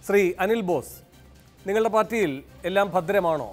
Shri Anil boss നിങ്ങളുടെ പാർട്ടിയിൽ എല്ലാം ഭദ്രമാണോ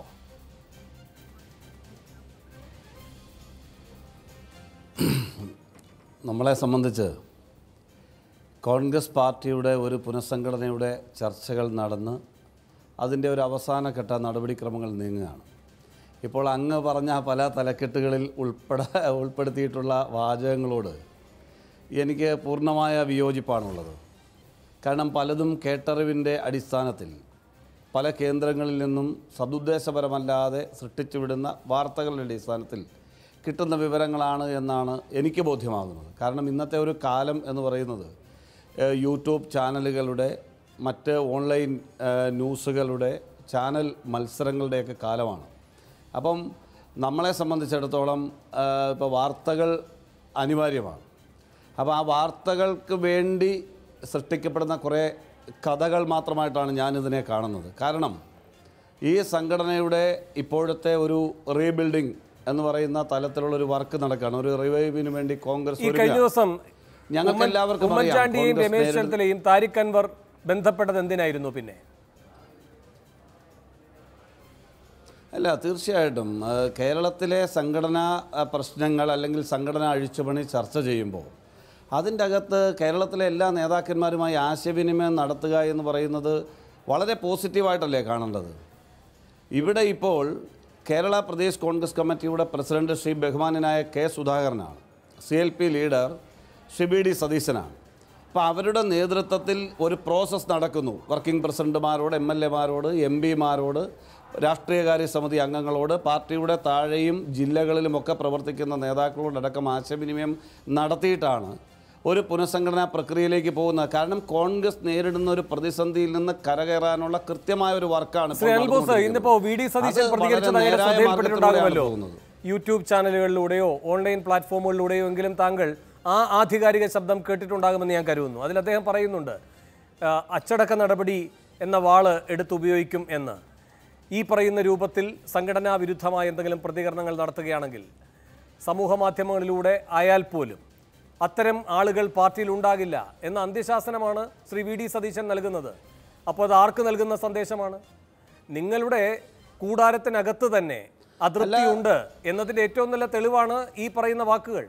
നമ്മളെ സംബന്ധിച്ച് കോൺഗ്രസ് പാർട്ടിയുടെ ഒരു പുനഃസംഘടനയുടെ ചർച്ചകൾ നടന്ന് അതിൻ്റെ ഒരു അവസാനഘട്ട നടപടിക്രമങ്ങൾ നീങ്ങുകയാണ് ഇപ്പോൾ അങ്ങ് പറഞ്ഞ പല തലക്കെട്ടുകളിൽ ഉൾപ്പെട ഉൾപ്പെടുത്തിയിട്ടുള്ള വാചകങ്ങളോട് എനിക്ക് പൂർണ്ണമായ വിയോജിപ്പാണുള്ളത് കാരണം പലതും കേട്ടറിവിൻ്റെ അടിസ്ഥാനത്തിൽ പല കേന്ദ്രങ്ങളിൽ നിന്നും സതുദ്ദേശപരമല്ലാതെ സൃഷ്ടിച്ചുവിടുന്ന വാർത്തകളുടെ അടിസ്ഥാനത്തിൽ കിട്ടുന്ന വിവരങ്ങളാണ് എന്നാണ് എനിക്ക് ബോധ്യമാകുന്നത് കാരണം ഇന്നത്തെ ഒരു കാലം എന്ന് പറയുന്നത് ഏഹ്, യൂട്യൂബ് ചാനലുകളുടെ മറ്റ് ഓൺലൈൻ ഏഹ്, ന്യൂസുകളുടെ ചാനൽ മത്സരങ്ങളുടെയൊക്കെ കാലമാണ് അപ്പം നമ്മളെ സംബന്ധിച്ചിടത്തോളം ഇപ്പോൾ വാർത്തകൾ അനിവാര്യമാണ് അപ്പോൾ ആ വാർത്തകൾക്ക് വേണ്ടി സൃഷ്ടിക്കപ്പെടുന്ന കുറേ കഥകൾ മാത്രമായിട്ടാണ് ഞാനിതിനെ കാണുന്നത് കാരണം ഈ സംഘടനയുടെ ഇപ്പോഴത്തെ ഒരു റീബിൽഡിംഗ് എന്ന് പറയുന്ന തലത്തിലുള്ള ഒരു വർക്ക് നടക്കുകയാണ് ഒരു റിവൈവിന് വേണ്ടി കോൺഗ്രസ് ഈ കഴിഞ്ഞ ഒരുങ്ങുകയാണ്. ദിവസം ഞങ്ങൾക്ക് ഉമ്മൻ- എല്ലാവർക്കും അറിയാം, ഉമ്മൻചാണ്ടിയെയും കോൺഗ്രസ് രമേശ് നേരിടുന്ന- ചെന്നിത്തലയും താരിഖ് അൻവർ ബന്ധപ്പെട്ടത് എന്തിനായിരുന്നു പിന്നെ അല്ല തീർച്ചയായിട്ടും ആ, കേരളത്തിലെ സംഘടനാ ആ, പ്രശ്നങ്ങൾ അല്ലെങ്കിൽ സംഘടനാ അഴിച്ചുപണി ചർച്ച ചെയ്യുമ്പോൾ അതിൻ്റെ അകത്ത് കേരളത്തിലെ എല്ലാ നേതാക്കന്മാരുമായി ആശയവിനിമയം നടത്തുക എന്ന് പറയുന്നത് വളരെ പോസിറ്റീവായിട്ടല്ലേ കാണേണ്ടത് ഇവിടെ ഇപ്പോൾ കേരള പ്രദേശ് കോൺഗ്രസ് കമ്മിറ്റിയുടെ പ്രസിഡന്റ് ശ്രീ ബഹുമാനനായ കെ സുധാകരനാണ് C L P leader Shri B D സതീശനാണ് അപ്പോൾ അവരുടെ നേതൃത്വത്തിൽ ഒരു പ്രോസസ്സ് നടക്കുന്നു വർക്കിംഗ് പ്രസിഡന്റുമാരോട് എം എൽ എമാരോട് എം പിമാരോട് രാഷ്ട്രീയകാര്യ സമിതി അംഗങ്ങളോട് പാർട്ടിയുടെ താഴെയും ജില്ലകളിലുമൊക്കെ പ്രവർത്തിക്കുന്ന നേതാക്കളോടടക്കം ആശയവിനിമയം നടത്തിയിട്ടാണ് ഒരു പുനഃസംഘടനാ പ്രക്രിയയിലേക്ക് പോകുന്നത് കാരണം കോൺഗ്രസ് നേരിടുന്ന ഒരു പ്രതിസന്ധിയിൽ നിന്ന് കരകയറാനുള്ള കൃത്യമായ ഒരു വർക്കാണ് ശ്രീ അനിൽ ബോസ് ഇന്നിപ്പോ വി ഡി സതീശൻ പ്രതികരിച്ചത് അങ്ങനെ ശ്രദ്ധയിൽപ്പെട്ടിട്ടുണ്ടാകുമല്ലോ യൂട്യൂബ് ചാനലുകളിലൂടെയോ ഓൺലൈൻ പ്ലാറ്റ്ഫോമുകളിലൂടെയോ എങ്കിലും താങ്കൾ ആ ആധികാരിക ശബ്ദം കേട്ടിട്ടുണ്ടാകുമെന്ന് ഞാൻ കരുതുന്നു അതിൽ അദ്ദേഹം പറയുന്നുണ്ട് ആ, അച്ചടക്ക നടപടി എന്ന വാള് എടുത്തുപയോഗിക്കും എന്ന് ഈ പറയുന്ന രൂപത്തിൽ സംഘടനാ വിരുദ്ധമായ എന്തെങ്കിലും പ്രതികരണങ്ങൾ നടത്തുകയാണെങ്കിൽ സമൂഹ മാധ്യമങ്ങളിലൂടെ ആയാൽ പോലും അത്തരം ആളുകൾ പാർട്ടിയിൽ ഉണ്ടാകില്ല എന്ന അന്ത്യശാസനമാണ് ശ്രീ വി ഡി സതീശൻ നൽകുന്നത് അപ്പോൾ അത് ആർക്ക് നൽകുന്ന സന്ദേശമാണ് നിങ്ങളുടെ കൂടാരത്തിനകത്ത് തന്നെ അതൃപ്തിയുണ്ട് എന്നതിന്റെ ഏറ്റവും നല്ല തെളിവാണ് ഈ പറയുന്ന വാക്കുകൾ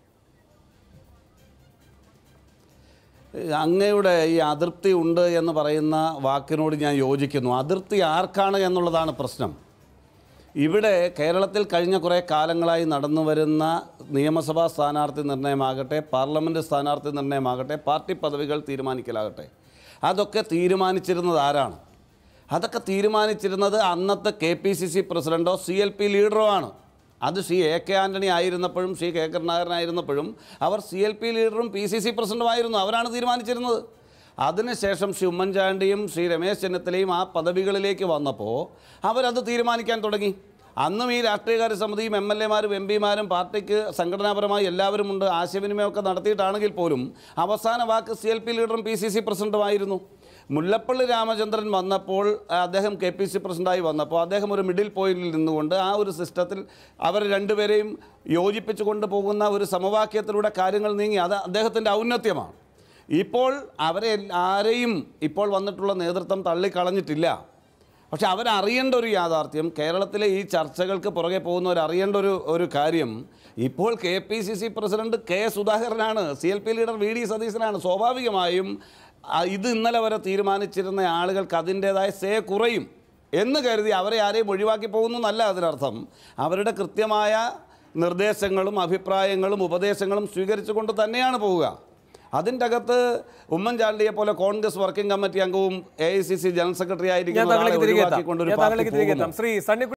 അങ്ങയുടെ ഈ അതൃപ്തി ഉണ്ട് എന്ന് പറയുന്ന വാക്കിനോട് ഞാൻ യോജിക്കുന്നു അതൃപ്തി ആർക്കാണ് എന്നുള്ളതാണ് പ്രശ്നം ഇവിടെ കേരളത്തിൽ കഴിഞ്ഞ കുറേ കാലങ്ങളായി നടന്നു വരുന്ന നിയമസഭാ സ്ഥാനാർത്ഥി നിർണയമാകട്ടെ പാർലമെൻറ്റ് സ്ഥാനാർത്ഥി നിർണയമാകട്ടെ പാർട്ടി പദവികൾ തീരുമാനിക്കലാകട്ടെ അതൊക്കെ തീരുമാനിച്ചിരുന്നത് ആരാണ് അതൊക്കെ തീരുമാനിച്ചിരുന്നത് അന്നത്തെ കെ പി സി സി പ്രസിഡൻറ്റോ സി എൽ പി ലീഡറോ ആണ് അത് ശ്രീ എ കെ ആൻ്റണി ആയിരുന്നപ്പോഴും ശ്രീ കെ കരുണാകരനായിരുന്നപ്പോഴും അവർ സി എൽ പി ലീഡറും പി സി സി പ്രസിഡൻറ്റുമായിരുന്നു അവരാണ് തീരുമാനിച്ചിരുന്നത് അതിനുശേഷം ശ്രീ ഉമ്മൻചാണ്ടിയും ശ്രീ രമേശ് ചെന്നിത്തലയും ആ പദവികളിലേക്ക് വന്നപ്പോൾ അവരത് തീരുമാനിക്കാൻ തുടങ്ങി അന്നും ഈ രാഷ്ട്രീയകാര്യ സമിതിയും എം എൽ എമാരും എം പിമാരും പാർട്ടിക്ക് സംഘടനാപരമായി എല്ലാവരും ഉണ്ട് ആശയവിനിമയമൊക്കെ നടത്തിയിട്ടാണെങ്കിൽ പോലും അവസാന വാക്ക് സി എൽ പി ലീഡറും പി സി സി പ്രസിഡൻറ്റുമായിരുന്നു മുല്ലപ്പള്ളി രാമചന്ദ്രൻ വന്നപ്പോൾ ആ, അദ്ദേഹം കെ പി സി പ്രസിഡൻ്റായി വന്നപ്പോൾ അദ്ദേഹം ഒരു മിഡിൽ പോയിന്റിൽ നിന്നുകൊണ്ട് ആ ഒരു സിസ്റ്റത്തിൽ അവർ രണ്ടുപേരെയും യോജിപ്പിച്ചു കൊണ്ടുപോകുന്ന ഒരു സമവാക്യത്തിലൂടെ കാര്യങ്ങൾ നീങ്ങി അത് അദ്ദേഹത്തിൻ്റെ ഔന്നത്യമാണ് ഇപ്പോൾ അവരെ ആരെയും ഇപ്പോൾ വന്നിട്ടുള്ള നേതൃത്വം തള്ളിക്കളഞ്ഞിട്ടില്ല പക്ഷെ അവരറിയേണ്ട ഒരു യാഥാർത്ഥ്യം കേരളത്തിലെ ഈ ചർച്ചകൾക്ക് പുറകെ പോകുന്നവർ അറിയേണ്ട ഒരു ഒരു കാര്യം ഇപ്പോൾ K P C C president K സുധാകരനാണ് C L P leader V D Satheesan സ്വാഭാവികമായും ആ, ഇത് ഇന്നലെ വരെ തീരുമാനിച്ചിരുന്ന ആളുകൾക്ക് അതിൻ്റേതായ സേ കുറയും എന്ന് കരുതി അവരെ ആരെയും ഒഴിവാക്കി പോകുന്നു എന്നല്ല അതിനർത്ഥം അവരുടെ കൃത്യമായ നിർദ്ദേശങ്ങളും അഭിപ്രായങ്ങളും ഉപദേശങ്ങളും സ്വീകരിച്ചുകൊണ്ട് തന്നെയാണ് പോവുക അതിൻ്റെ അകത്ത് ഉമ്മൻചാണ്ടിയെ പോലെ കോൺഗ്രസ് വർക്കിംഗ് കമ്മിറ്റി അംഗവും A I C C general secretary ഞാൻ ആയിരിക്കുന്ന താങ്കളിലേക്ക് ഒരാളെ തിരികെ എത്താം ഒഴിവാക്കിക്കൊണ്ട് ഒരു ഞാൻ പാർട്ടി താങ്കളിലേക്ക് തിരികെ പോകുന്നു എത്താം ശ്രീ സണ്ണി